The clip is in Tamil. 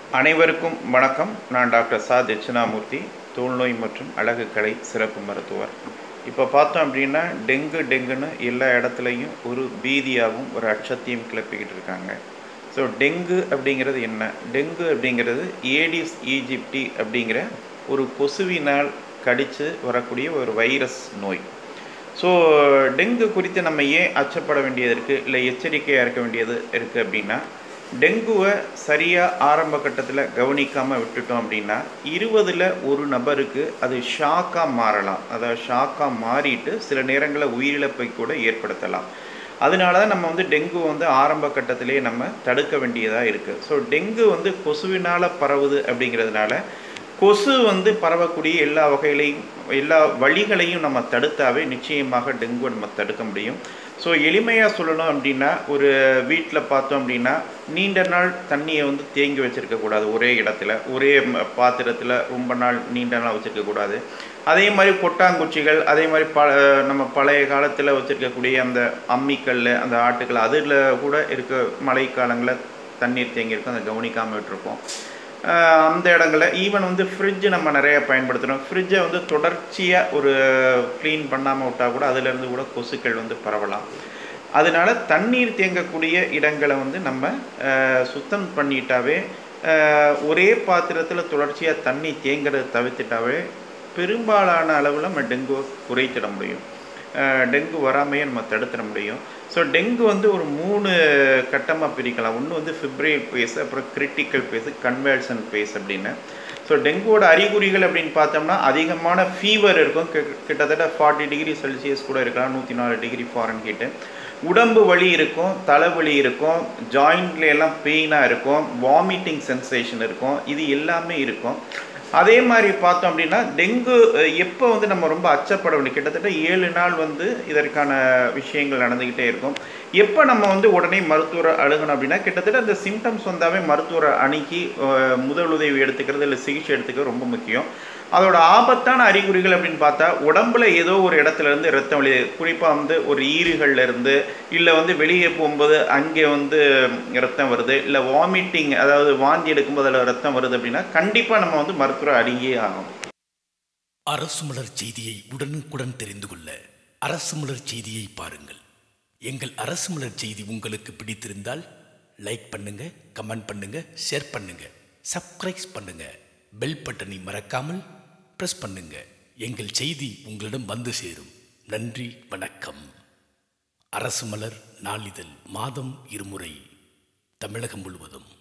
அனைவருக்கும் வணக்கம் நான் டாக்டர் சா தட்சிணாமூர்த்தி தோல்நோய் மற்றும் அழகு கலை சிறப்பு மருத்துவர் இப்போ பார்த்தோம் அப்படின்னா டெங்கு டெங்குன்னு எல்லா இடத்துலையும் ஒரு பீதியாகவும் ஒரு அச்சத்தையும் கிளப்பிக்கிட்டு இருக்காங்க ஸோ டெங்கு அப்படிங்கிறது என்ன டெங்கு அப்படிங்கிறது ஏடிஸ் ஈஜிப்டி அப்படிங்கிற ஒரு கொசுவினால் கடித்து வரக்கூடிய ஒரு வைரஸ் நோய் ஸோ டெங்கு குறித்து நம்ம ஏன் அச்சப்பட வேண்டியது இருக்குது இல்லை எச்சரிக்கையாக இருக்க வேண்டியது இருக்குது அப்படின்னா டெங்குவை சரியாக ஆரம்ப கட்டத்தில் கவனிக்காமல் விட்டுட்டோம் அப்படின்னா இருபதில் ஒரு நபருக்கு அது ஷாக்காக மாறலாம் அதாவது ஷாக்காக மாறிட்டு சில நேரங்களில் உயிரிழப்பை கூட ஏற்படுத்தலாம் அதனால தான் நம்ம வந்து டெங்கு வந்து ஆரம்ப கட்டத்திலே நம்ம தடுக்க வேண்டியதாக இருக்குது ஸோ டெங்கு வந்து கொசுவினால் பரவுது அப்படிங்கிறதுனால கொசு வந்து பரவக்கூடிய எல்லா வகைகளையும் எல்லா வழிகளையும் நம்ம தடுத்தாவே நிச்சயமாக டெங்கு நம்ம தடுக்க முடியும் ஸோ எளிமையாக சொல்லணும் அப்படின்னா ஒரு வீட்டில் பார்த்தோம் அப்படின்னா நீண்ட நாள் தண்ணியை வந்து தேங்கி வச்சுருக்கக்கூடாது ஒரே இடத்துல ஒரே பாத்திரத்தில் ரொம்ப நாள் நீண்ட நாள் வச்சுருக்கக்கூடாது அதே மாதிரி கொட்டாங்குச்சிகள் அதே மாதிரி ப நம்ம பழைய காலத்தில் வச்சுருக்கக்கூடிய அந்த அம்மிக்கல் அந்த ஆட்டுக்கல் அதில் கூட இருக்க மழைக்காலங்களில் தண்ணீர் தேங்கியிருக்கும் அதை கவனிக்காமல் விட்டுருப்போம் அந்த இடங்களில் ஈவன் வந்து ஃப்ரிட்ஜ் நம்ம நிறைய பயன்படுத்துகிறோம் ஃப்ரிட்ஜை வந்து தொடர்ச்சியாக ஒரு க்ளீன் பண்ணாமல் விட்டால் கூட அதிலேருந்து கூட கொசுக்கள் வந்து பரவலாம் அதனால தண்ணீர் தேங்கக்கூடிய இடங்களை வந்து நம்ம சுத்தம் பண்ணிட்டாவே ஒரே பாத்திரத்தில் தொடர்ச்சியாக தண்ணி தேங்கிறத தவிர்த்துட்டாவே பெரும்பாலான அளவில் நம்ம டெங்கு குறைத்திட முடியும் டெங்கு வராமையே நம்ம தடுத்துட முடியும் ஸோ டெங்கு வந்து ஒரு மூணு கட்டமாக பிரிக்கலாம் ஒன்று வந்து ஃபிப்ரேல் பேஸ் அப்புறம் கிரிட்டிக்கல் பேஸ் கன்வர்ஷன் பேஸ் அப்படின்னு ஸோ டெங்குவோட அறிகுறிகள் அப்படின்னு பார்த்தோம்னா அதிகமான ஃபீவர் இருக்கும் கிட்டத்தட்ட ஃபார்ட்டி டிகிரி செல்சியஸ் கூட இருக்கலாம் நூற்றி நாலு டிகிரி ஃபாரன் ஹீட்டு உடம்பு வலி இருக்கும் தலைவலி இருக்கும் ஜாயிண்ட்ல எல்லாம் பெயினாக இருக்கும் வாமிட்டிங் சென்சேஷன் இருக்கும் இது எல்லாமே இருக்கும் அதே மாதிரி பார்த்தோம் அப்படின்னா டெங்கு எப்போ வந்து நம்ம ரொம்ப அச்சப்பட வேண்டிய கிட்டத்தட்ட ஏழு நாள் வந்து இதற்கான விஷயங்கள் நடந்துக்கிட்டே இருக்கும் எப்போ நம்ம வந்து உடனே மருத்துவரை அணுகணும் அப்படின்னா கிட்டத்தட்ட அந்த சிம்டம்ஸ் வந்தாவே மருத்துவரை அணுகி முதலுதவி எடுத்துக்கிறது இல்லை சிகிச்சை எடுத்துக்கிறது ரொம்ப முக்கியம் அதோட ஆபத்தான அறிகுறிகள் அப்படின்னு பார்த்தா உடம்புல ஏதோ ஒரு இடத்துல இருந்து ரத்தம் வெளியே குறிப்பாக வந்து ஒரு ஈறுகள்ல இருந்து இல்லை வந்து வெளியே போகும்போது அங்கே வந்து ரத்தம் வருது இல்லை வாமிட்டிங் அதாவது வாந்தி எடுக்கும்போது அதில் ரத்தம் வருது அப்படின்னா கண்டிப்பாக நம்ம வந்து மருத்துவரை அணுகியே ஆகும் அரசு மலர் செய்தியை உடனுக்குடன் தெரிந்து கொள்ள அரசு மலர் செய்தியை பாருங்கள் எங்கள் அரசு மலர் செய்தி உங்களுக்கு பிடித்திருந்தால் லைக் பண்ணுங்க கமெண்ட் பண்ணுங்க ஷேர் பண்ணுங்க சப்ஸ்கிரைப் பண்ணுங்க பெல் பட்டனை மறக்காமல் பிரஸ் பண்ணுங்க எங்கள் செய்தி உங்களிடம் வந்து சேரும் நன்றி வணக்கம் அரசு மலர் நாளிதழ் மாதம் இருமுறை தமிழகம் முழுவதும்